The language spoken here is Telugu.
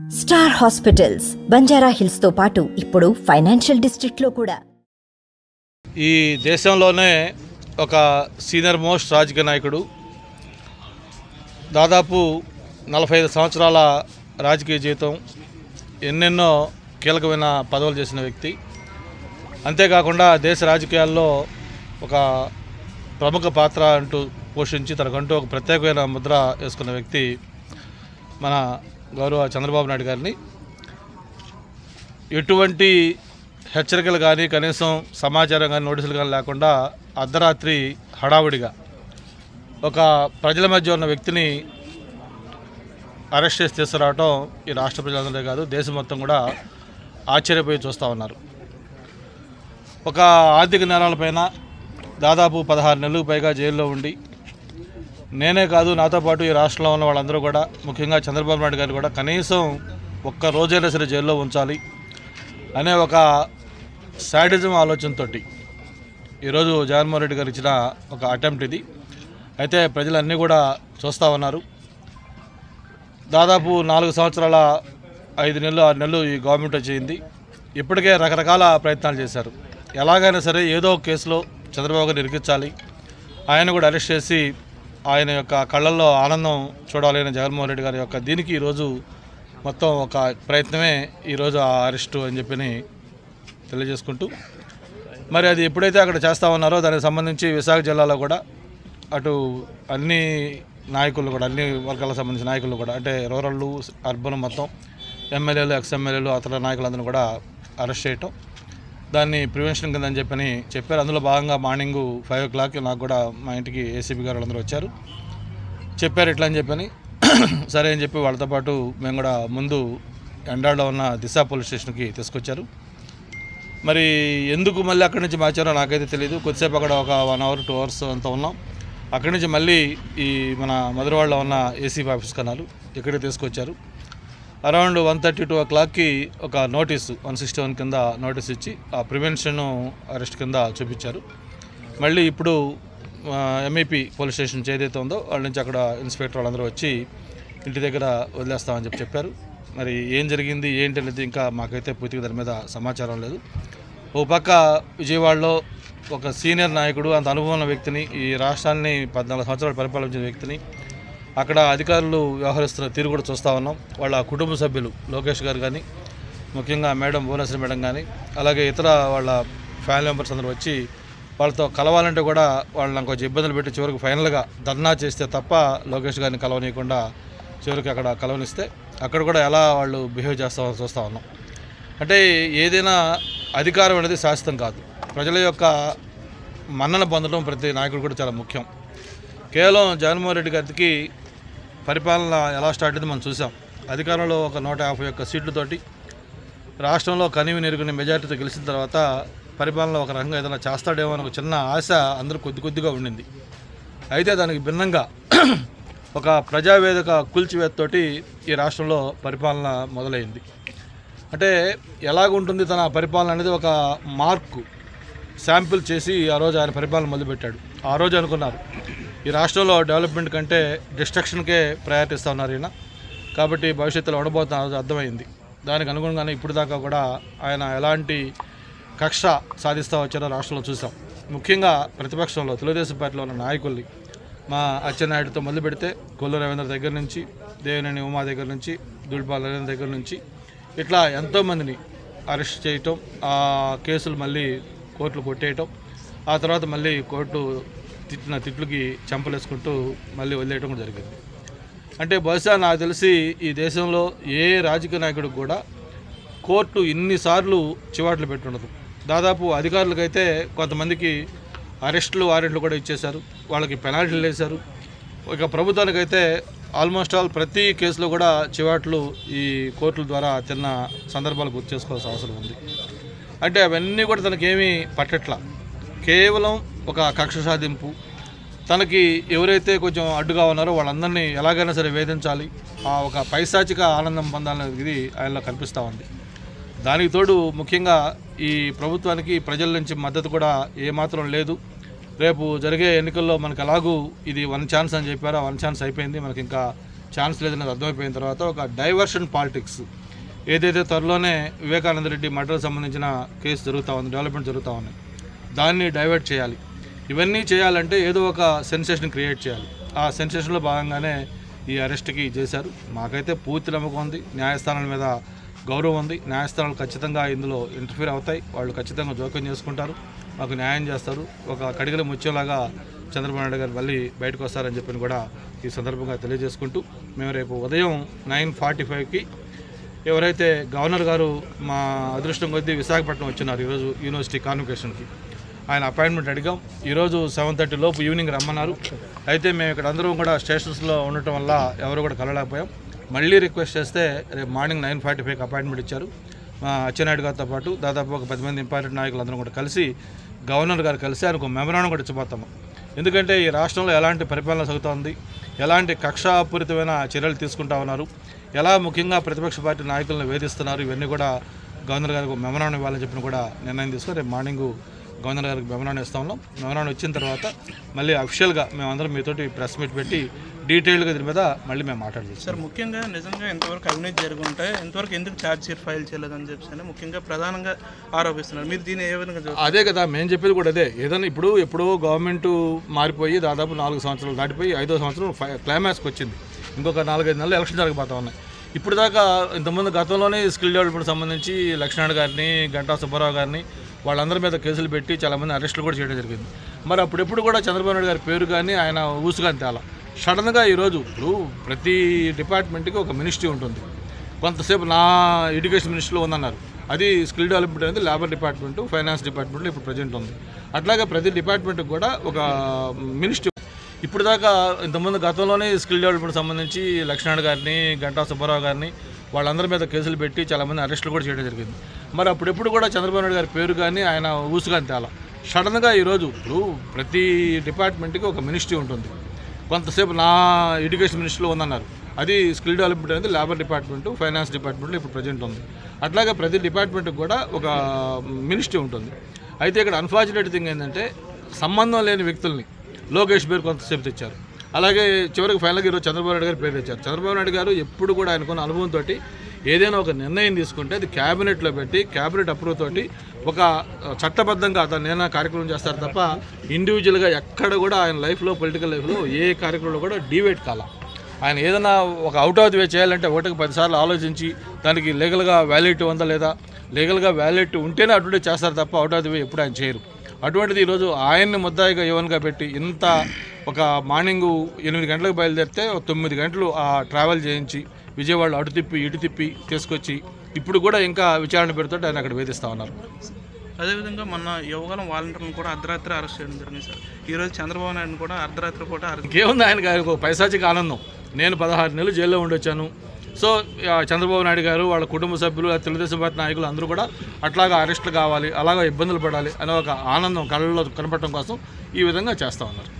స్టార్ హాస్పిటల్స్ బంజారా హిల్స్ తో పాటు ఇప్పుడు ఫైనాన్షియల్ డిస్ట్రిక్ట్ లో కూడా ఈ దేశంలోనే ఒక సీనియర్ మోస్ట్ రాజకీయ నాయకుడు దాదాపు నలభై ఐదు సంవత్సరాల రాజకీయ జీవితం ఎన్నెన్నో కీలకమైన పదవులు చేసిన వ్యక్తి అంతేకాకుండా దేశ రాజకీయాల్లో ఒక ప్రముఖ పాత్ర అంటూ పోషించి తనకంటూ ఒక ప్రత్యేకమైన ముద్ర వేసుకున్న వ్యక్తి మన గౌరవ చంద్రబాబు నాయుడు గారిని ఎటువంటి హెచ్చరికలు కానీ కనీసం సమాచారం కానీ నోటీసులు కానీ లేకుండా అర్ధరాత్రి హడావుడిగా ఒక ప్రజల మధ్య ఉన్న వ్యక్తిని అరెస్ట్ చేసి తీసుకురావటం ఈ రాష్ట్ర ప్రజలందరే కాదు దేశం మొత్తం కూడా ఆశ్చర్యపోయి చూస్తూ ఉన్నారు ఒక ఆర్థిక నేరాలపైన దాదాపు పదహారు నెలలకు పైగా జైల్లో ఉండి నేనే కాదు నాతో పాటు ఈ రాష్ట్రంలో ఉన్న వాళ్ళందరూ కూడా ముఖ్యంగా చంద్రబాబు నాయుడు గారు కూడా కనీసం ఒక్క రోజైనా సరే జైల్లో ఉంచాలి అనే ఒక శాడిజం ఆలోచనతో ఈరోజు జగన్మోహన్ రెడ్డి గారు ఇచ్చిన ఒక అటెంప్ట్ ఇది అయితే ప్రజలన్నీ కూడా చూస్తూ ఉన్నారు దాదాపు నాలుగు సంవత్సరాల ఐదు నెలలు ఆరు నెలలు ఈ గవర్నమెంట్ వచ్చింది ఇప్పటికే రకరకాల ప్రయత్నాలు చేశారు ఎలాగైనా సరే ఏదో ఒక కేసులో చంద్రబాబు గారిని ఇరికించాలి ఆయన కూడా అరెస్ట్ చేసి ఆయన యొక్క కళ్ళల్లో ఆనందం చూడాలి అని జగన్మోహన్ రెడ్డి గారి యొక్క దీనికి ఈరోజు మొత్తం ఒక ప్రయత్నమే ఈరోజు ఆ అరెస్టు అని చెప్పి తెలియజేసుకుంటూ మరి అది ఎప్పుడైతే అక్కడ చేస్తా ఉన్నారో దానికి సంబంధించి విశాఖ జిల్లాలో కూడా అటు అన్ని నాయకులు కూడా అన్ని వర్గాలకు సంబంధించిన నాయకులు కూడా అంటే రూరల్ అర్బన్ మొత్తం ఎమ్మెల్యేలు ఎక్స్ ఎమ్మెల్యేలు అతర నాయకులందరూ కూడా అరెస్ట్ చేయటం దాన్ని ప్రివెన్షన్ కింద అని చెప్పని చెప్పారు అందులో భాగంగా మార్నింగ్ ఫైవ్ ఓ క్లాక్ నాకు కూడా మా ఇంటికి ఏసీబీ గారు వాళ్ళందరూ వచ్చారు చెప్పారు ఇట్లా అని చెప్పని సరే అని చెప్పి వాళ్ళతో పాటు మేము కూడా ముందు ఎండాడలో ఉన్న దిశ పోలీస్ స్టేషన్కి తీసుకొచ్చారు మరి ఎందుకు మళ్ళీ అక్కడి నుంచి మార్చారో నాకైతే తెలియదు కొద్దిసేపు అక్కడ ఒక వన్ అవర్ టూ అవర్స్ అంతా ఉన్నాం అక్కడి నుంచి మళ్ళీ ఈ మన మధురవాడలో ఉన్న ఏసీ ఆఫీస్ కన్నారు ఇక్కడికి తీసుకొచ్చారు అరౌండ్ వన్ థర్టీ టూ ఓ క్లాక్కి ఒక నోటీసు వన్ సిక్స్టీ వన్ కింద నోటీస్ ఇచ్చి ఆ ప్రివెన్షన్ అరెస్ట్ కింద చూపించారు మళ్ళీ ఇప్పుడు ఎంఈపీ పోలీస్ స్టేషన్ ఏదైతే ఉందో వాళ్ళ నుంచి అక్కడ ఇన్స్పెక్టర్ వాళ్ళందరూ వచ్చి ఇంటి దగ్గర వదిలేస్తామని చెప్పి చెప్పారు మరి ఏం జరిగింది ఏంటి అనేది ఇంకా మాకైతే పూర్తిగా దాని మీద సమాచారం లేదు ఓ పక్క విజయవాడలో ఒక సీనియర్ నాయకుడు అంత అనుభవం ఉన్న వ్యక్తిని ఈ రాష్ట్రాన్ని పద్నాలుగు సంవత్సరాలు పరిపాలించిన వ్యక్తిని అక్కడ అధికారులు వ్యవహరిస్తున్న తీరు కూడా చూస్తూ ఉన్నాం వాళ్ళ కుటుంబ సభ్యులు లోకేష్ గారు కానీ ముఖ్యంగా మేడం భువనేశ్వరి మేడం కానీ అలాగే ఇతర వాళ్ళ ఫ్యామిలీ మెంబర్స్ అందరూ వచ్చి వాళ్ళతో కలవాలంటే కూడా వాళ్ళని కొంచెం ఇబ్బందులు పెట్టి చివరికి ఫైనల్గా ధర్నా చేస్తే తప్ప లోకేష్ గారిని కలవనీయకుండా చివరికి అక్కడ కలవనిస్తే అక్కడ కూడా ఎలా వాళ్ళు బిహేవ్ చేస్తామో చూస్తూ ఉన్నాం అంటే ఏదైనా అధికారం అనేది శాశ్వతం కాదు ప్రజల యొక్క మన్నన పొందడం ప్రతి నాయకుడు కూడా చాలా ముఖ్యం కేవలం జగన్మోహన్ రెడ్డి గారికి పరిపాలన ఎలా స్టార్ట్ అయింది మనం చూసాం అధికారంలో ఒక నూట యాభై ఒక్క సీట్లతోటి రాష్ట్రంలో కనివి నెరుగుని మెజార్టీతో గెలిచిన తర్వాత పరిపాలన ఒక రకంగా ఏదైనా చేస్తాడేమో అని ఒక చిన్న ఆశ అందరూ కొద్ది కొద్దిగా ఉండింది అయితే దానికి భిన్నంగా ఒక ప్రజావేదిక కూల్చివేతతోటి ఈ రాష్ట్రంలో పరిపాలన మొదలైంది అంటే ఎలాగుంటుంది తన పరిపాలన అనేది ఒక మార్కు శాంపిల్ చేసి ఆ రోజు ఆయన పరిపాలన మొదలుపెట్టాడు ఆ రోజు అనుకున్నారు ఈ రాష్ట్రంలో డెవలప్మెంట్ కంటే డిస్ట్రక్షన్కే ప్రయారిటీ ఇస్తా ఉన్నారు ఈయన కాబట్టి భవిష్యత్తులో ఉండబోతున్న ఆ రోజు అర్థమైంది దానికి అనుగుణంగానే ఇప్పుడు దాకా కూడా ఆయన ఎలాంటి కక్ష సాధిస్తూ వచ్చారో రాష్ట్రంలో చూసాం ముఖ్యంగా ప్రతిపక్షంలో తెలుగుదేశం పార్టీలో ఉన్న నాయకుల్ని మా అచ్చెన్నాయుడుతో మొదలు పెడితే కొల్లు రవీంద్ర దగ్గర నుంచి దేవినేని ఉమా దగ్గర నుంచి దుల్పాల్ నరేంద్ర దగ్గర నుంచి ఇట్లా ఎంతోమందిని అరెస్ట్ చేయటం ఆ కేసులు మళ్ళీ కోర్టులు కొట్టేయటం ఆ తర్వాత మళ్ళీ కోర్టు తిట్టిన తిట్లకి చెంపలేసుకుంటూ మళ్ళీ వదిలేయటం కూడా జరిగింది అంటే బహుశా నాకు తెలిసి ఈ దేశంలో ఏ రాజకీయ నాయకుడికి కూడా కోర్టు ఇన్నిసార్లు చివాట్లు పెట్టుండదు దాదాపు అధికారులకైతే కొంతమందికి అరెస్టులు వారెంట్లు కూడా ఇచ్చేశారు వాళ్ళకి పెనాల్టీలు వేశారు ఇక ప్రభుత్వానికైతే ఆల్మోస్ట్ ఆల్ ప్రతి కేసులో కూడా చివాట్లు ఈ కోర్టుల ద్వారా తిన్న సందర్భాలు గుర్తు చేసుకోవాల్సిన అవసరం ఉంది అంటే అవన్నీ కూడా తనకేమీ పట్టట్ల కేవలం ఒక కక్ష సాధింపు తనకి ఎవరైతే కొంచెం అడ్డుగా ఉన్నారో వాళ్ళందరినీ ఎలాగైనా సరే వేధించాలి ఆ ఒక పైశాచిక ఆనందం పొందాలనేది ఇది ఆయనలో కనిపిస్తూ ఉంది దానికి తోడు ముఖ్యంగా ఈ ప్రభుత్వానికి ప్రజల నుంచి మద్దతు కూడా ఏమాత్రం లేదు రేపు జరిగే ఎన్నికల్లో మనకు ఎలాగూ ఇది వన్ ఛాన్స్ అని చెప్పారు ఆ వన్ ఛాన్స్ అయిపోయింది మనకి ఇంకా ఛాన్స్ లేదనేది అర్థమైపోయిన తర్వాత ఒక డైవర్షన్ పాలిటిక్స్ ఏదైతే త్వరలోనే వివేకానంద రెడ్డి మర్డర్కి సంబంధించిన కేసు జరుగుతూ ఉంది డెవలప్మెంట్ జరుగుతూ ఉన్నాయి దాన్ని డైవర్ట్ చేయాలి ఇవన్నీ చేయాలంటే ఏదో ఒక సెన్సేషన్ క్రియేట్ చేయాలి ఆ సెన్సేషన్లో భాగంగానే ఈ అరెస్ట్కి చేశారు మాకైతే పూర్తి నమ్మకం ఉంది న్యాయస్థానాల మీద గౌరవం ఉంది న్యాయస్థానాలు ఖచ్చితంగా ఇందులో ఇంటర్ఫీర్ అవుతాయి వాళ్ళు ఖచ్చితంగా జోక్యం చేసుకుంటారు మాకు న్యాయం చేస్తారు ఒక కడిగల ముత్యంలాగా చంద్రబాబు నాయుడు గారు మళ్ళీ బయటకు వస్తారని చెప్పి కూడా ఈ సందర్భంగా తెలియజేసుకుంటూ మేము రేపు ఉదయం నైన్ ఫార్టీ ఫైవ్కి ఎవరైతే గవర్నర్ గారు మా అదృష్టం కొద్దీ విశాఖపట్నం వచ్చినారు ఈరోజు యూనివర్సిటీ కాన్వకేషన్కి ఆయన అపాయింట్మెంట్ అడిగాం ఈరోజు సెవెన్ థర్టీ లోపు ఈవినింగ్ రమ్మన్నారు అయితే మేము ఇక్కడ అందరం కూడా స్టేషన్స్లో ఉండటం వల్ల ఎవరు కూడా కలలేకపోయాం మళ్ళీ రిక్వెస్ట్ చేస్తే రేపు మార్నింగ్ నైన్ ఫార్టీ ఫైవ్కి అపాయింట్మెంట్ ఇచ్చారు మా అచ్చెన్నాయుడు గారితో పాటు దాదాపు ఒక పది మంది ఇంపార్టెంట్ నాయకులు అందరం కూడా కలిసి గవర్నర్ గారు కలిసి ఆయనకు మెమరాండం కూడా ఇచ్చిపోతాము ఎందుకంటే ఈ రాష్ట్రంలో ఎలాంటి పరిపాలన సాగుతోంది ఎలాంటి కక్షాపూరితమైన చర్యలు తీసుకుంటా ఉన్నారు ఎలా ముఖ్యంగా ప్రతిపక్ష పార్టీ నాయకులను వేధిస్తున్నారు ఇవన్నీ కూడా గవర్నర్ గారికి మెమరాండం ఇవ్వాలని చెప్పిన కూడా నిర్ణయం తీసుకొని రేపు మార్నింగ్ గవర్నర్ గారికి మెమరాండం ఇస్తా ఉన్నాం మెమరాండం ఇచ్చిన తర్వాత మళ్ళీ అఫిషియల్గా మేమందరం మీతోటి ప్రెస్ మీట్ పెట్టి డీటెయిల్గా దీని మీద మళ్ళీ మేము మాట్లాడలేదు సార్ ముఖ్యంగా నిజంగా ఎంతవరకు అవినీతి జరిగి ఉంటే ఎంతవరకు ఎందుకు ఛార్జ్ షీట్ ఫైల్ చేయలేదని చెప్పి ముఖ్యంగా ప్రధానంగా ఆరోపిస్తున్నారు మీరు దీన్ని ఏ విధంగా చూస్తారు అదే కదా మేము చెప్పేది కూడా అదే ఏదైనా ఇప్పుడు ఎప్పుడో గవర్నమెంట్ మారిపోయి దాదాపు నాలుగు సంవత్సరాలు దాటిపోయి ఐదో సంవత్సరం ఫై క్లైమాక్స్కి వచ్చింది ఇంకొక నాలుగైదు నెలలు ఎలక్షన్ జరగబోతా ఉన్నాయి ఇప్పుడు దాకా ఇంతకుముందు గతంలోనే స్కిల్ డెవలప్మెంట్ సంబంధించి లక్ష్మణ్ గారిని గంటా సుబ్బారావు గారిని వాళ్ళందరి మీద కేసులు పెట్టి చాలామంది అరెస్టులు కూడా చేయడం జరిగింది మరి అప్పుడెప్పుడు కూడా చంద్రబాబు నాయుడు గారి పేరు కానీ ఆయన ఊసు కానీ తేలా సడన్గా ఈరోజు ఇప్పుడు ప్రతి డిపార్ట్మెంట్కి ఒక మినిస్ట్రీ ఉంటుంది కొంతసేపు నా ఎడ్యుకేషన్ మినిస్టర్లో ఉందన్నారు అది స్కిల్ డెవలప్మెంట్ అనేది లేబర్ డిపార్ట్మెంట్ ఫైనాన్స్ డిపార్ట్మెంట్లో ఇప్పుడు ప్రజెంట్ ఉంది అట్లాగే ప్రతి డిపార్ట్మెంట్కి కూడా ఒక మినిస్ట్రీ ఇప్పుడు దాకా ఇంతకుముందు గతంలోనే స్కిల్ డెవలప్మెంట్ సంబంధించి లక్ష్మణ్ గారిని గంటా సుబ్బారావు గారిని వాళ్ళందరి మీద కేసులు పెట్టి చాలామంది అరెస్టులు కూడా చేయడం జరిగింది మరి అప్పుడెప్పుడు కూడా చంద్రబాబు నాయుడు గారి పేరు కానీ ఆయన ఊసు కానీ తేలా సడన్గా ఈరోజు ఇప్పుడు ప్రతి డిపార్ట్మెంట్కి ఒక మినిస్ట్రీ ఉంటుంది కొంతసేపు నా ఎడ్యుకేషన్ మినిస్టర్లో ఉందన్నారు అది స్కిల్ డెవలప్మెంట్ అనేది లేబర్ డిపార్ట్మెంట్ ఫైనాన్స్ డిపార్ట్మెంట్లో ఇప్పుడు ప్రజెంట్ ఉంది అట్లాగే ప్రతి డిపార్ట్మెంట్కి కూడా ఒక మినిస్ట్రీ ఉంటుంది అయితే ఇక్కడ అన్ఫార్చునేట్ థింగ్ ఏంటంటే సంబంధం లేని వ్యక్తుల్ని లోకేష్ పేరు కొంతసేపు తెచ్చారు అలాగే చివరికి ఫైనల్గా ఈరోజు చంద్రబాబు నాయుడు గారు పేరు తెచ్చారు చంద్రబాబు నాయుడు గారు ఎప్పుడు కూడా ఆయనకున్న అనుభవంతో ఏదైనా ఒక నిర్ణయం తీసుకుంటే అది క్యాబినెట్లో పెట్టి క్యాబినెట్ అప్రూవ్ తోటి ఒక చట్టబద్ధంగా అతను నేను కార్యక్రమం చేస్తారు తప్ప ఇండివిజువల్గా ఎక్కడ కూడా ఆయన లైఫ్లో పొలిటికల్ లైఫ్లో ఏ కార్యక్రమంలో కూడా డివేట్ కాల ఆయన ఏదైనా ఒక అవుట్ ఆఫ్ ది వే చేయాలంటే ఒకటికి పదిసార్లు ఆలోచించి దానికి లీగల్గా వ్యాలిడిటీ ఉందా లేదా లీగల్గా వ్యాలిడిటీ ఉంటేనే అటువంటి చేస్తారు తప్ప అవుట్ ఆఫ్ ది వే ఎప్పుడు ఆయన చేయరు అటువంటిది ఈరోజు ఆయన్ని ముద్దాయిగా యువన్గా పెట్టి ఇంత ఒక మార్నింగ్ ఎనిమిది గంటలకు బయలుదేరితే ఒక తొమ్మిది గంటలు ఆ ట్రావెల్ చేయించి విజయవాడ అటు తిప్పి ఇటు తిప్పి తీసుకొచ్చి ఇప్పుడు కూడా ఇంకా విచారణ పెడుతుంటే ఆయన అక్కడ వేధిస్తూ ఉన్నారు అదేవిధంగా మొన్న యువగలం వాలంటీర్లను కూడా అర్ధరాత్రి అరెస్ట్ చేయడం జరిగింది సార్ ఈరోజు చంద్రబాబు నాయుడు కూడా అర్ధరాత్రి పూట అరెస్ట్ ఇంకేముంది ఆయనకి ఆయనకు ఒక పైశాచిక ఆనందం నేను పదహారు నెలలు జైల్లో ఉండొచ్చాను సో ఆ, చంద్రబాబు నాయుడు గారు వాళ్ళ కుటుంబ సభ్యులు ఆ తెలుగుదేశం పార్టీ నాయకులు అందరూ కూడా అట్లాగా అరెస్టులు కావాలి అలాగా ఇబ్బందులు పడాలి అనే ఒక ఆనందం కళ్ళలో కనపడటం కోసం ఈ విధంగా చేస్తూ ఉన్నారు